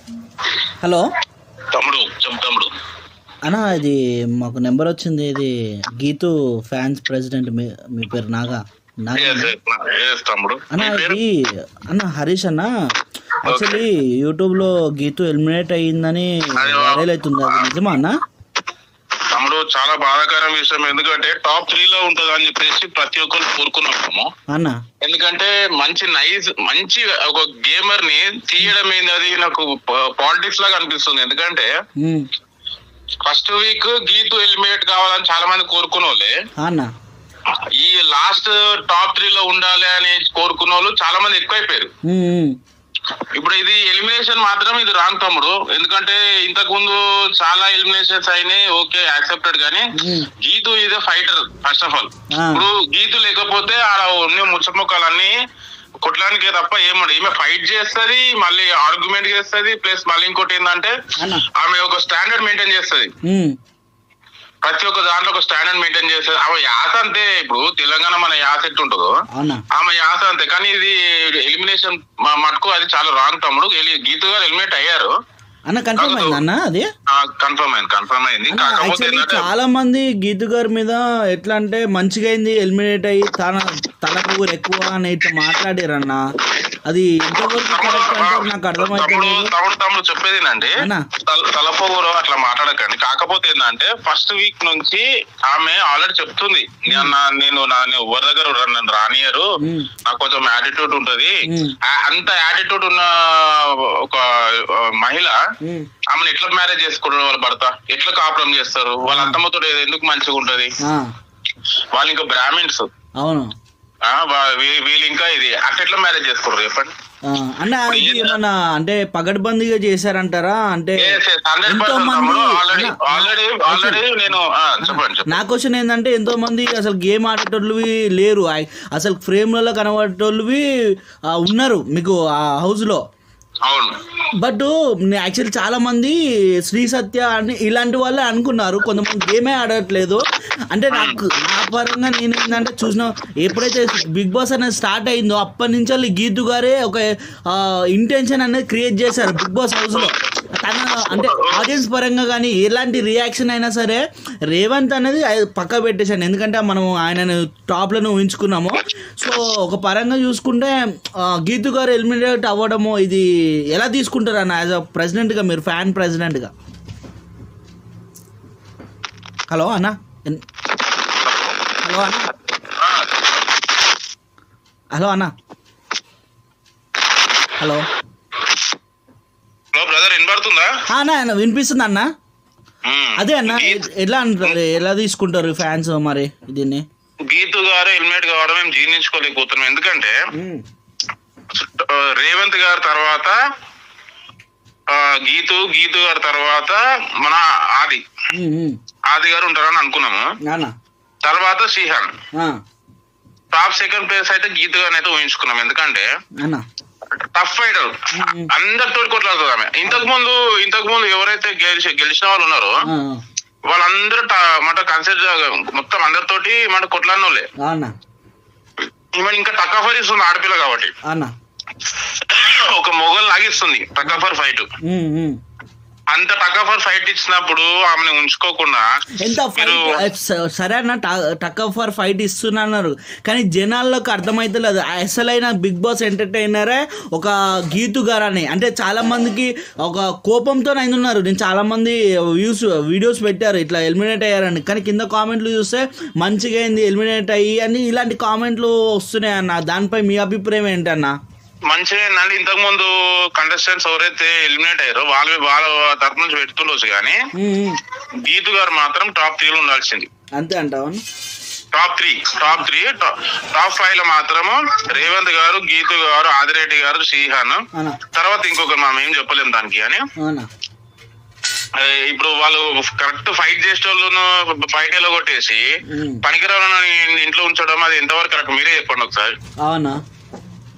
Hello తమ్ముడు చెప్పు తమ్ముడు అన్న ఇది మాకు నెంబర్ వచ్చింది ఇది గీతు ఫ్యాన్స్ ప్రెసిడెంట్ మీ మీ పేరు Naga Naga Yes, yes, yes, తమ్ముడు అన్న మీ పేరు ఇది అన్న హరీష్ అన్న యాక్చువల్లీ యూట్యూబ్లో గీతు ఎలిమినేట్ అయ్యిందని అది వైరల్ అవుతుంది అది నిజమా అన్న తమ్ముడు చాలా బాధాకరం విషయం ఎందుకంటే టాప్ త్రీ లో ఉంటది అని చెప్పేసి ప్రతి ఒక్కరు కోరుకున్నాము అన్న ఎందుకంటే మంచి నైస్ మంచి ఒక గేమర్ ని తీయడం ఏంది అది నాకు పాలిటిక్స్ లాగా అనిపిస్తుంది ఎందుకంటే um, first week Geethu eliminate కావాలని చాలా మంది కోరుకున్న వాళ్ళే అన్న ఈ లాస్ట్ టాప్ త్రీ లో ఉండాలి అని కోరుకున్న వాళ్ళు చాలా మంది ఎక్కువైపోయారు ఉమ్, ఉమ్, ఇప్పుడు ఇది ఎలిమినేషన్ మాత్రం ఇది రాంగ్ తమ్ముడు ఎందుకంటే ఇంతకు ముందు చాలా ఎలిమినేషన్స్ అయినాయి ఓకే యాక్సెప్టెడ్ కానీ ఉమ్, గీతు ఇదే ఫైటర్ ఫస్ట్ ఆఫ్ ఆల్ ఆ. ఇప్పుడు గీతు లేకపోతే ఆడ ఉన్న ముచ్చమొక్కలన్నీ కొట్టడానికి తప్ప ఏముండదు ఈమె ఫైట్ చేస్తది మళ్ళీ ఆర్గ్యుమెంట్ చేస్తది ప్లస్ మళ్ళీ ఇంకోటి ఏంటంటే అన్న ఆమె ఒక స్టాండర్డ్ మెయింటైన్ చేస్తది ఉమ్, ప్రతి ఒక్క దాంట్లో ఒక స్టాండర్డ్ మెయింటైన్ చేస్తది ఆమె యాస అంతే ఇప్పుడు తెలంగాణ మన యాస ఎట్టుంటుందో అన్న ఆమె యాస అంతే కానీ ఇది ఎలిమినేషన్ మటుకు అది చాలా రాంగ్ తమ్ముడు ఎలి- గీతు గారు ఎలిమినేట్ అయ్యారు అన్న కన్ఫర్మ్ అయింది అన్న అది కన్ఫర్మ్ అయింది కన్ఫర్మ్ అయింది అన్న, కాకపోతే యాక్చువల్లీ ఏంటంటే చాలా మంది గీతు గారి మీద ఎట్లా అంటే మంచిగా అయింది ఎలిమినేట్ అయ్యి తన తనకు ఎక్కువ అని ఇట్లా మాట్లాడారన్న అది ఎంతవరకు కరెక్ట్ అంటారు నాకు అర్థమైతే తమ్ముడు లేదు తమ్ముడు తమ్ముడు చెప్పేదేనండి అన్న. తల- తలపోగురు అట్లా మాట్లాడకండి కాకపోతే ఏంటంటే ఫస్ట్ వీక్ నుంచి ఆమె ఆల్రెడీ చెప్తుంది నేను నా- నేను నా నేను ఎవరి దగ్గర రా- నన్ను రానియరు మ్మ్. నాకు కొంచెం యాటిట్యూడ్ ఉంటది మ్మ్. ఆ- అంత యాటిట్యూడ్ ఉన్న ఒక ఆ, మహిళ ఉమ్, ఆమెను ఎట్లా మ్యారేజ్ చేసుకుంటారు వాళ్ళ భర్త ఎట్లా కాపురం చేస్తారు వాళ్ళ అత్తమ్మతో ఎందుకు మంచిగా ఉంటది ఆ, వాళ్ళు ఇంకా బ్రాహ్మిన్స్ అవును ఆ, వా- వీ- వీళ్ళు ఇంకా ఇది అట్లా ఎట్లా మ్యారేజ్ చేసుకుంటారు చెప్పండి ఆ, అన్న ఇది ఏమన్నా అంటే పగడ్బందీగా చేశారంటారా అంటే హండ్రెడ్ ఎంతో పర్సెంట్ మంది ఆల్రెడీ అన్న, ఆల్రెడీ ఆల్రెడీ నేను ఆ, చెప్పండి చెప్పండి నా క్వశ్చన్ ఏంటంటే ఎంతో మంది అసలు గేమ్ ఆడేటోళ్ళవి లేరు ఐ- అసలు ఫ్రేమ్లలో కనబడేటోళ్ళవి ఆ, ఉన్నారు మీకు ఆ హౌస్లో అవును బట్ యాక్చువల్లీ చాలా మంది శ్రీ సత్య అని ఇలాంటి వాళ్ళే అనుకున్నారు కొంతమంది గేమే ఆడట్లేదు అంటే నాకు నా పరంగా నేను ఏంటంటే చూసిన ఎప్పుడైతే బిగ్ బాస్ అనేది స్టార్ట్ అయిందో అప్పటి నుంచి వాళ్ళు గీతు గారే ఒక ఇంటెన్షన్ అనేది క్రియేట్ చేశారు బిగ్ బాస్ హౌస్లో తన అంటే ఆడియన్స్ పరంగా కానీ ఎలాంటి రియాక్షన్ అయినా సరే రేవంత్ అనేది అది పక్క పెట్టేశాను ఎందుకంటే మనం ఆయనను టాప్లను ఊహించుకున్నాము సో ఒక పరంగా చూసుకుంటే ఆ, గీతు గారు ఎలిమినేట్ అవ్వడము ఇది ఎలా తీసుకుంటారు అన్న యాజ్ అ ప్రెసిడెంట్గా మీరు ఫ్యాన్ ప్రెసిడెంట్గా హలో అన్న ఎన్- హలో అన్న ఆ, హలో అన్న హలో హలో బ్రదర్ వినపడుతుందా ఆ, అన్న అన్న వినిపిస్తుంది అన్న మ్మ్. అదే అన్న గీ- ఎట్లా అంటారు ఎలా తీసుకుంటారు ఫ్యాన్స్ మరి దీన్ని గీతు గారు ఎలిమినేట్ కావడం మేము జీర్ణించుకోలేకపోతున్నాం ఎందుకంటే ఆ, రేవంత్ గారి తర్వాత ఆ, గీతు గీతు గారి తర్వాత మన ఆది ఉమ్, ఉమ్. ఆది గారు ఉంటారని అనుకున్నాము అన్న తర్వాత శ్రీహాన్ ఆ, టాప్ సెకండ్ ప్లేస్ అయితే గీతు గారిని అయితే ఊహించుకున్నాం ఎందుకంటే అన్న టఫ్ ఫైటర్ మ్మ్. అందరితో కొట్లాడుతుంది ఆమె ఇంతకు ముందు ఇంతకు ముందు ఎవరైతే గెలిచి గెలిచిన వాళ్ళు ఉన్నారో ఆ, వాళ్ళందరూ మాట కన్సిడర్ మొత్తం అందరితోటి మాట కొట్లాడిన వాళ్ళే ఆ, అన్న ఈమె ఇంకా టక్కఫర్ ఇస్తుంది ఆడపిల్ల కాబట్టి అన్న ఒక మొగల్ లాగిస్తుంది టక్కఫర్ ఫైట్ ఉమ్, ఉమ్. అంత టక్కఫర్ ఫైట్ ఇచ్చినప్పుడు ఆమెను ఉంచుకోకుండా ఎంత మీరు ఫైట్ సరే అన్న టక్ ఫర్ ఫైట్ ఇస్తున్నారు కానీ జనాల్లోకి అర్థమైతలేదు అసలైన బిగ్ బాస్ ఎంటర్టైనరే ఒక గీతు గారు అని అంటే చాలా మందికి ఒక కోపంతో ఆయన ఉన్నారు నేను చాలా మంది వ్యూస్ వీడియోస్ పెట్టారు ఇట్లా ఎలిమినేట్ అయ్యారని కానీ కింద కామెంట్లు చూస్తే మంచిగా అయింది ఎలిమినేట్ అయ్యి అని ఇలాంటి కామెంట్లు వస్తున్నాయి అన్న దానిపై మీ అభిప్రాయం ఏంటన్నా మంచిగా ఏంటంటే ఇంతకు ముందు కంటెస్టెంట్స్ ఎవరైతే ఎలిమినేట్ అయ్యారో వాళ్ళ వాళ్ళ తరపు నుంచి పెడుతుండొచ్చు కానీ ఉమ్, ఉమ్. గీతు గారు మాత్రం టాప్ త్రీలో ఉండాల్సింది అంతే అంటావా top three top three top five లో మాత్రము రేవంత్ గారు గీతు గారు ఆదిరెడ్డి గారు శ్రీహాన్ అన్న తర్వాత ఇంకొకరు మనం ఏం చెప్పలేం దానికి అని అవునా ఆ, ఇప్పుడు వాళ్ళు కరెక్ట్ ఫైట్ చేసే వాళ్ళను ఫైట్ ఎలా కొట్టేసి ఉమ్. పనికిరాలని ఇంట్లో ఉంచడం అది ఎంతవరకు కరెక్ట్ మీరే చెప్పండి ఒకసారి అవునా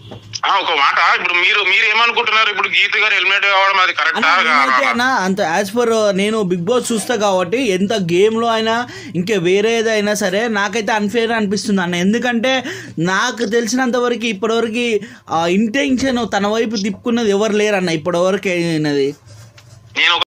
ఆ, ఒక మాట ఇప్పుడు మీరు మీరు ఏమనుకుంటున్నారు ఇప్పుడు గీత గారు హెల్మెట్ కావడం అది అన్న కరెక్టా నేనైతే అన్న అంత యాజ్ పర్ నేను బిగ్ బాస్ చూస్తా కాబట్టి ఎంత గేమ్లో అయినా ఇంకా వేరేదైనా సరే నాకైతే అన్ఫేర్ అనిపిస్తుంది అన్న ఎందుకంటే నాకు తెలిసినంత వరకు ఇప్పటివరకు ఇంటెన్షన్ తన వైపు తిప్పుకున్నది ఎవరు లేరన్న ఇప్పటివరకు అయినది నేను ఒక